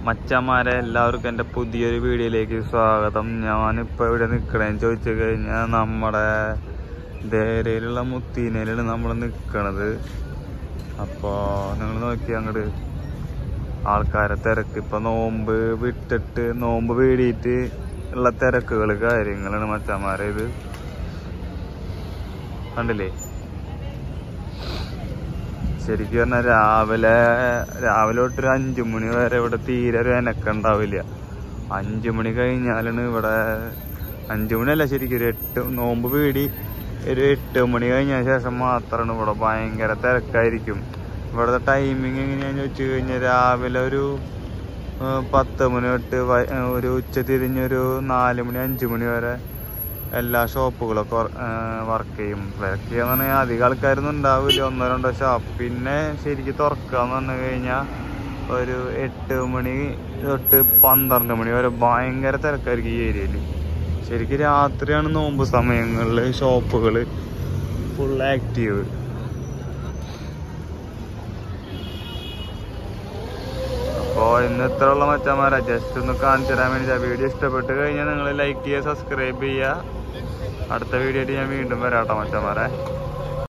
മച്ചന്മാരെ എല്ലാവർക്കും എൻ്റെ പുതിയൊരു വീഡിയോയിലേക്ക് സ്വാഗതം ഞാനിപ്പോൾ ഇവിടെ നിൽക്കണേന്ന് ചോദിച്ചു കഴിഞ്ഞാൽ നമ്മുടെ ദേരയിലുള്ള മുത്തീനയിലാണ് നമ്മൾ നിൽക്കണത് അപ്പോൾ നിങ്ങൾ നോക്കി അങ്ങോട്ട് ആൾക്കാരെ തിരക്ക് ഇപ്പം നോമ്പ് വിട്ടിട്ട് നോമ്പ് വീടിയിട്ട് ഉള്ള തിരക്കുകൾ കാര്യങ്ങളാണ് മച്ചന്മാരെ ഇത് കണ്ടില്ലേ ശരിക്കും പറഞ്ഞാൽ രാവിലെ രാവിലെ തൊട്ട് ഒരു അഞ്ചു മണി വരെ ഇവിടെ തീരെ ഒരു എനക്കം ഉണ്ടാവില്ല അഞ്ചു മണി കഴിഞ്ഞാലാണ് ഇവിടെ അഞ്ചു മണിയല്ല ശരിക്കും ഒരു എട്ട് നോമ്പ് വീടി ഒരു എട്ട് മണി കഴിഞ്ഞ ശേഷം മാത്രമാണ് ഇവിടെ ഭയങ്കര തിരക്കായിരിക്കും ഇവിടുത്തെ ടൈമിങ് എങ്ങനെയാന്ന് വെച്ച് കഴിഞ്ഞാൽ രാവിലെ ഒരു ആ, പത്ത് മണി തൊട്ട് വൈ- ആ, ഒരു ഉച്ച തിരിഞ്ഞൊരു നാല് മണി അഞ്ചു മണി വരെ എല്ലാ ഷോപ്പുകളൊക്കെ വർക്ക് ചെയ്യും വർക്ക് ചെയ്യാന്ന് പറഞ്ഞാൽ അധികം ആൾക്കാരൊന്നും ഉണ്ടാവില്ല ഒന്നോ രണ്ടോ ഷോപ്പ് പിന്നെ ശരിക്കും തുറക്കാന്ന് പറഞ്ഞു കഴിഞ്ഞാൽ ഒരു എട്ട് മണി തൊട്ട് പന്ത്രണ്ട് മണി വരെ ഭയങ്കര തിരക്കായിരിക്കും ഈ ഏരിയയിൽ ശരിക്കും രാത്രിയാണ് നോമ്പ് സമയങ്ങളിൽ ഷോപ്പുകൾ ഫുൾ ആക്റ്റീവ് അപ്പോൾ ഇന്ന് ഇത്ര ഉള്ള മച്ചന്മാരാ ജസ്റ്റ് ഒന്ന് കാണിച്ചു തരാൻ വേണ്ടി വീഡിയോ ഇഷ്ടപ്പെട്ട് കഴിഞ്ഞാൽ നിങ്ങൾ ലൈക്ക് ചെയ്യുക സബ്സ്ക്രൈബ് ചെയ്യുക അടുത്ത വീഡിയോ ആയിട്ട് ഞാൻ വീണ്ടും വരാട്ടോ മച്ചന്മാരെ